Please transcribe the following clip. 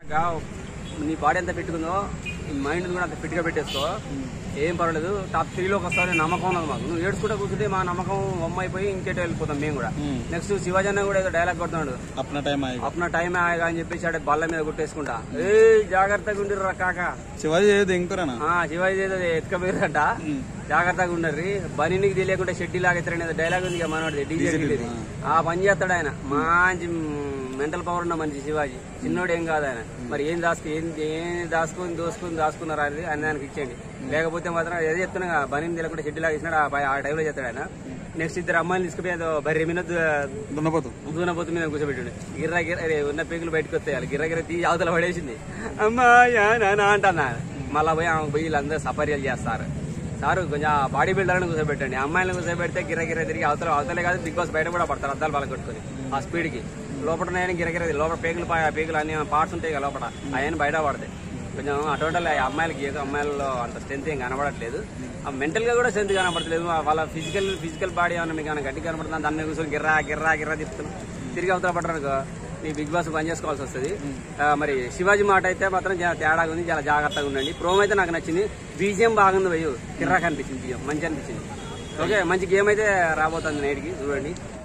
గా నీ బాడీ ఎంత పెట్టుకుందో నీ మైండ్ కూడా అంత ఫిట్గా పెట్టేసుకో ఏం పర్వాలేదు టాప్ త్రీలోకి వస్తారని నమ్మకం ఉన్నది మాకు నువ్వు ఏడ్చుకుంటా కూర్చుంటే మా నమ్మకం బొమ్మ అయిపోయి ఇంకేటో వెళ్ళిపోతాం మేము కూడా నెక్స్ట్ శివాజీ అన్న కూడా ఏదో డైలాగ్ కొడుతున్నాడు अपना टाइम आएगा అప్న టైం ఆగా అని చెప్పేసి ఆడ బల్ల మీద కొట్టేసుకుంటా ఏ జాగ్రత్తగా ఉండిర్రా కాక शिवाजी ये देंकरा ఆ శివాజీ ఏదో ఎత్తుకపోయారంట జాగ్రత్తగా ఉండర్రి బనీనికి తెలియకుండా షెడ్డి లాగెత్తరని ఏదో డైలాగ్ ఉంది కదా మనోడిది డీజే గిల్లిది. ఆ పని చేస్తాడు ఆయన మంచి మెంటల్ పవర్ ఉన్న మంచి శివాజీ చిన్నోడు ఏం కాదు ఆయన మరి ఏం దాచుకు ఏం ఏం దాచుకొని దోసుకొని దాచుకున్నారు అనేది ఆయన దానికి ఇచ్చేయండి లేకపోతే మాత్రం ఏదో చెప్తున్నా బనీని తెలియకుండా షెడ్డి లాగేసినాడు ఆ పై- ఆ టైంలో చేస్తాడు ఆయన నెక్స్ట్ ఇద్దరు అమ్మాయిని తీసుకుపోయి ఏదో బర్రె మీద దున్నపోతు దూనపోతు మీద కూర్చోబెట్టిండు గిర్రా గిర్ర అరే ఉన్న పేగులు బయటకు వస్తాయి గిర్ర గిర్ర తీసి అవతల పడేసింది అమ్మా యా నాన్న అంటున్నా మళ్ళా పోయి ఆమె పోయి వీళ్ళందరూ సపర్యలు చేస్తారు సారు కొంచెం ఆ బాడీ బిల్డర్ని కూర్చోబెట్టండి అమ్మాయిలను కూర్చోబెడితే గిర్ర గిర్ర తిరిగి అవతల అవతలే కాదు బిగ్ బాస్ బయట కూడా పడతారు అద్దాలు పల కొట్టుకొని ఆ స్పీడ్కి లోపల ఉన్నాయని గిర్ర గిర్ర లోపల పేగులు పా- పేగులు అన్ని పార్ట్స్ ఉంటాయి కదా లోపల అవన్నీ బయట పడతాయి కొంచెం అటువంటి అమ్మాయిలకి ఏదో అమ్మాయిలలో అంత స్ట్రెంత్ ఏం కనబడట్లేదు ఆ మెంటల్ గా కూడా స్ట్రెంత్ కనబడట్లేదు వాళ్ళ ఫిజికల్ ఫిజికల్ బాడీ ఏమన్నా మీకు ఏమైనా గట్టి కనబడుతుంది దాని మీద కూర్చొని గిర్రా గిర్రా గిర్రా తిప్పుతున్నాం తిరిగి అవతల పడ్డారు మీ బిగ్ బాస్ పని చేసుకోవాల్సి వస్తుంది ఆ, మరి శివాజీ మాట అయితే మాత్రం చాలా తేడాగా ఉంది చాలా జాగ్రత్తగా ఉండండి ప్రోమ్ అయితే నాకు నచ్చింది బీజిఎం బాగుంది భయ్యు కిర్రాక్ అనిపించింది బియ్యం మంచి అనిపించింది ఓకే మంచి గేమ్ అయితే రాబోతుంది నైట్కి చూడండి